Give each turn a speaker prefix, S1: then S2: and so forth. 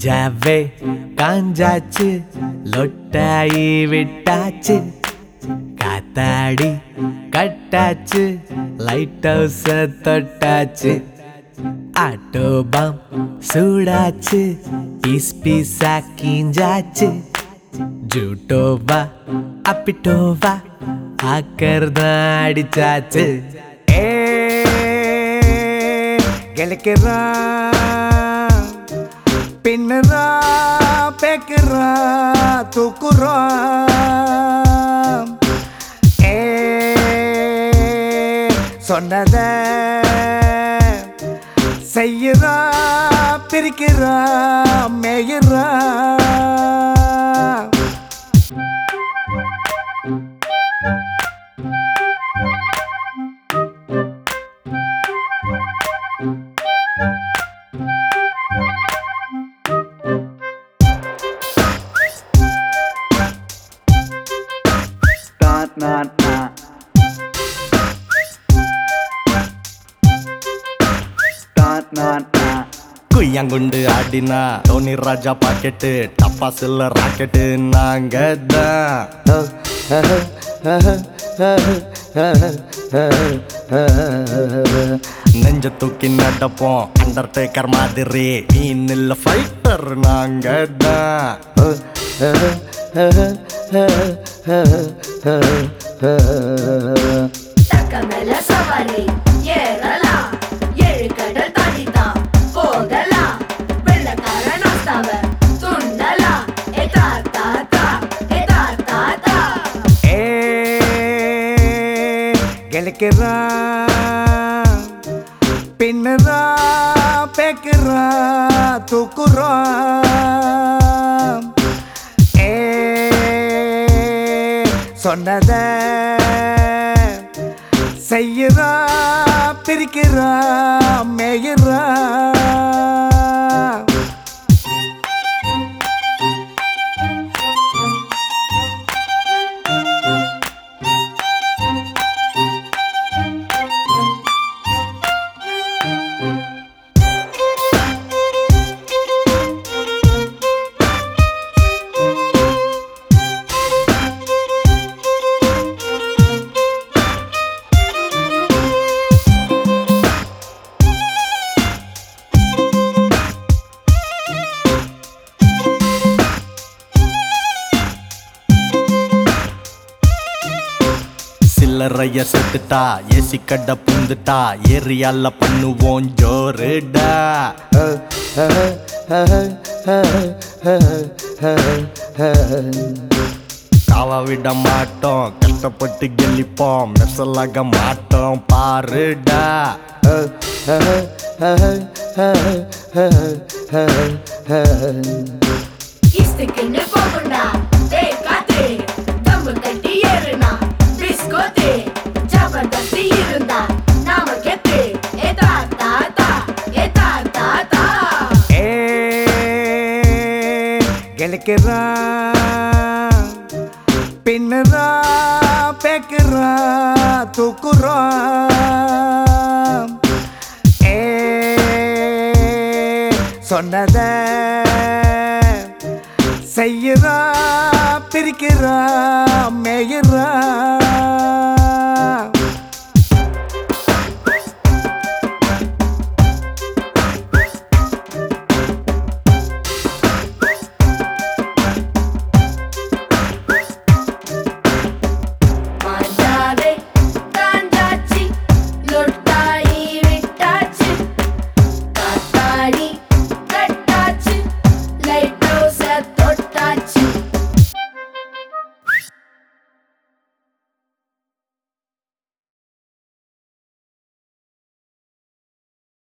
S1: கஞ்சாவே காஞ்சாச்சு லொட்டாயி விட்டாச்சு காத்தாடி கட்டாச்சு லைட் ஹவுஸ தொட்டாச்சு ஆட்டோ பாம் சூடாச்சு பீஸ் பீஸா கீஞ்சாச்சு ஜூட்டோவா அப்பிட்டோவா ஆக்கர்தான் அடிச்சாச்சு ஏ கிழக்கிறான் பின்னுறான் பேக்குறான் தூக்குறான் ஏ சொன்னத செய்யறா பிரிக்கிறா மேயிறா
S2: na na na na na na
S1: குய்யாங்குண்டு ஆடினா டோனி ராஜா பாக்கெட்டு டப்பா சில்ல ராக்கெட்டு நாங்க தான் நெஞ்ச தூக்கி நடப்போம் அண்டர்டேக்கர் மாதிரி மீன் ஃபைட்டர் நாங்க தான்
S3: தக்க மேல சவாரி ஏறலாம் ஏழு கடல் தாண்டிதான் போகலாம் வெள்ளக்கார நாஸ்தாவ துண்டலாம் ஏ தாத்தா தா ஏ தாத்தா தா
S1: ஏ கிழக்கிறான் பின்னுறான் பேக்குறான் தூக்குறான் ஏ சொன்னத செய்யறா பிரிக்கிறா மேயிறா சில்லறைய செத்துட்டா ஏசி கடை புந்துட்டா ஏரியால பண்ணுவோம் ஜோருடா காவ விட மாட்டோம் கஷ்டப்பட்டு கெளிப்போம் மெசலாக மாட்டோம் பாருடா
S3: இஸ்துக்குன்னு போகுண்டா டேய் காத்து தம்பு கட்டி ஏறுனா பிஸ்கோத்து ஜபர்தஸ்தி இருந்தா நாம கெத்து ஏ தாத்தா தா ஏ தாத்தா தா
S1: ஏ கிழக்கிறான் பின்னுறான் பேக்குறான் தூக்குறான் ஏ சொன்னத செய்யறா பிரிக்கிறா